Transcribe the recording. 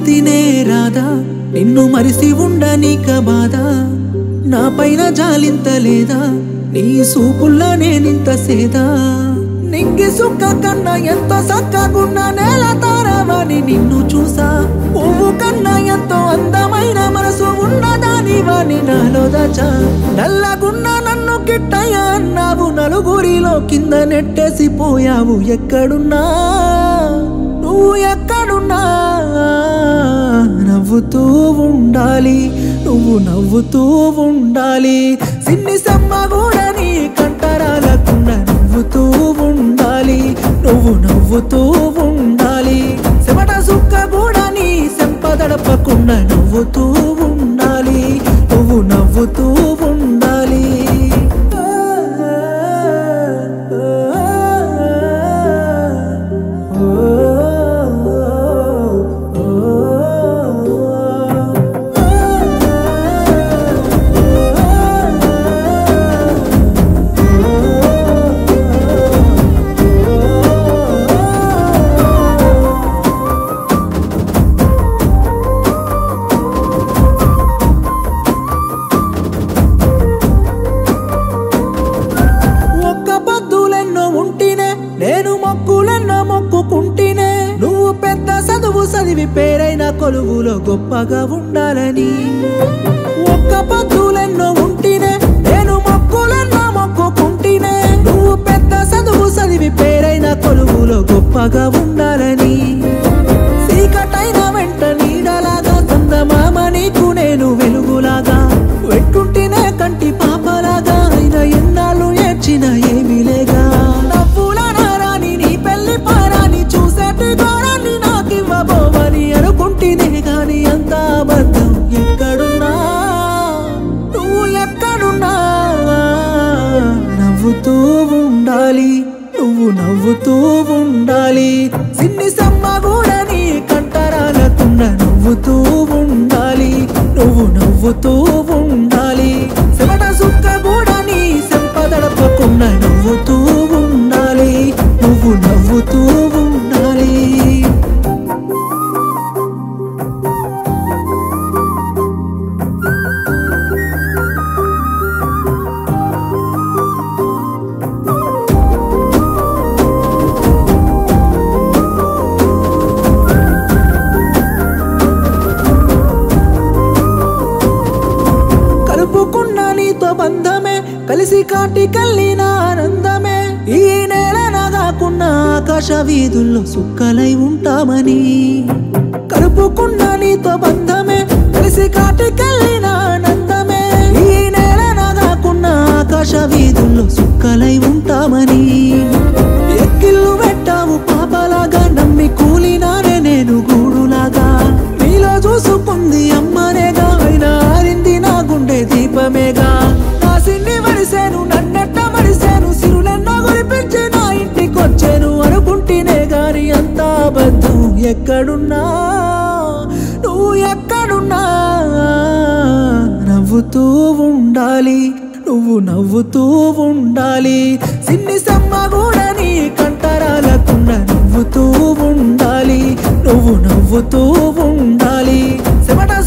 మరితినే రాదా నిన్ను మరిసి ఉండనీక బాధ నా పైన జాలింత లేదా నీ సూపుల్లో నేనింత సేదా నింగి సుక్క కన్నా ఎంతో సక్కగున్న నేల తారవని నిన్ను చూసా పువ్వు కన్నా ఎంతో అందమైన మనసు ఉన్నదాని వాని నాలో దాచా నల్లగున్న నన్ను గిట్టయ్య అన్నావు నలుగురిలో కింద నెట్టేసి పోయావు ఎక్కడున్నా నువ్వు ఎక్కడున్నా నవ్వుతూ ఉండాలి నువ్వు నవ్వుతూ ఉండాలి సిన్ని సమ్మ కూడా నీ కంటరాలకుండా నవ్వుతూ ఉండాలి నువ్వు నవ్వుతూ ఉండాలి చెమట సుక్క కూడా నీ సెంపదడపకుండా నవ్వుతూ ఉండాలి నువ్వు నవ్వుతూ ఉండాలి ఒక్క పద్దులెన్నో ఉంటినే నేను మొక్కులెన్నో మొక్కుకుంటినే నువ్వు పెద్ద చదువు చదివి పేరైన కొలువులో గొప్పగా ఉండాలని ఒక్క పద్దులెన్నో ఉంటినే నేను మొక్కులెన్నో మొక్కుకుంటినే నువ్వు పెద్ద చదువు చదివి పేరైన కొలువులో గొప్పగా ఉండాలని చీకటైన వెంట నీడలాగా చందమామ నీకు నేను వెలుగులాగా వెట్టుంటేనే కంటి పాపలాగా అయిన ఎన్నాళ్ళు ఏడ్చిన ఏమీ లేగా నవ్వుల నారాని నీ పెళ్లి పారాని చూసేటి ఘోరాన్ని నాకివ్వబోవని అనుకుంటేనే గాని అంత అబద్ధం ఎక్కడున్నా నువ్వు ఎక్కడున్నా నవ్వుతూ ఉండాలి నువ్వు నవ్వుతూ ఉండాలి సిన్ని సమ్మ కూడా నీ కంటరాలకుండా నవ్వుతూ ఉండాలి నువ్వు నవ్వుతూ ఉండాలి చెమట సుక్క కూడా నీ సంపదడపకుండా నవ్వుతూ ఉండాలి నువ్వు నవ్వుతూ ఉండాలి కలుపుకున్న నీతో బంధమే కలిసి కాటికెళ్ళిన ఆనందమే ఈ నేల నాగాకున్న ఆకాశ వీధుల్లో సుక్కలై ఉంటామని కలుపుకున్న నీతో బంధమే కలిసి కాటికెళ్ళిన ఆనందమే ఈ నేల నాగాకున్న ఆకాశ వీధుల్లో సుక్కలై ఉంటామని ఎక్కిళ్ళు పెట్టావు పాపలాగా నమ్మి కూలినానే నేను గూడులాగా నీలో చూసుకుంది అమ్మనేగా అయినా ఆరింది నా గుండె దీపమేగా నా సిన్ని మరిసేను నన్నెట్ట మరిసేను సిరులెన్నో గురిపించి నా ఇంటికొచ్చాను అనుకుంటేనే గాని అంత అబద్ధం ఎక్కడున్నా నువ్వు ఎక్కడున్నా నవ్వుతూ ఉండాలి నువ్వు నవ్వుతూ ఉండాలి సిన్ని సమ్మ కూడా నీ కంటరాలకుండా నవ్వుతూ ఉండాలి నువ్వు నవ్వుతూ ఉండాలి చెమట